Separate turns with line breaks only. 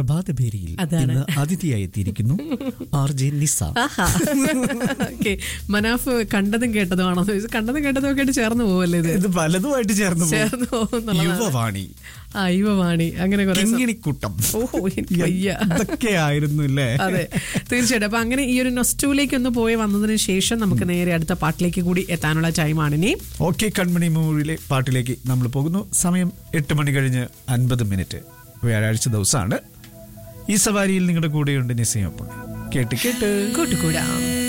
പ്രഭാത ഭേരിയിൽ
അതാണ്.
ഇന്ന് അതിഥിയായി എത്തിയിരിക്കുന്നു ആർ ജെ നിസാം
ആഹാ ഓക്കെ മനാഫ് കണ്ടതും കേട്ടതുമാണോ എന്ന് ചോദിച്ചു. കണ്ടതും കേട്ടതും ഒക്കെ ആയിട്ട് ചേർന്ന് പോവല്ലേ ഇത്
ഇത് പലതുമായിട്ട് ചേർന്ന് പോകും.
ചേർന്ന് പോകുന്നുള്ളതാണ്
യുവവാണി
ആ യുവവാണി അങ്ങനെ കുറെ സം-
കിങ്ങിണിക്കൂട്ടം
ഓഹോ എനിക്ക് വയ്യ
ഇതൊക്കെ ആയിരുന്നു അല്ലേ
അതെ തീർച്ചയായിട്ടും അപ്പൊ അങ്ങനെ ഈ ഒരു നൊസ്റ്റൂലേക്ക് ഒന്ന് പോയി വന്നതിന് ശേഷം നമുക്ക് നേരെ അടുത്ത പാട്ടിലേക്ക് കൂടി എത്താനുള്ള ടൈമാണ് ഇനി
ഓക്കെ കൺമണി മൂവിയിലെ പാട്ടിലേക്ക് നമ്മൾ പോകുന്നു സമയം എട്ട് മണി കഴിഞ്ഞ് അൻപത് മിനിറ്റ് വ്യാഴാഴ്ച ദിവസമാണ് ഈ സവാരിയിൽ നിങ്ങളുടെ കൂടെയുണ്ട് നിസയപ്പോൾ കേട്ട് കേട്ട്
കൂട്ടുകൂടാം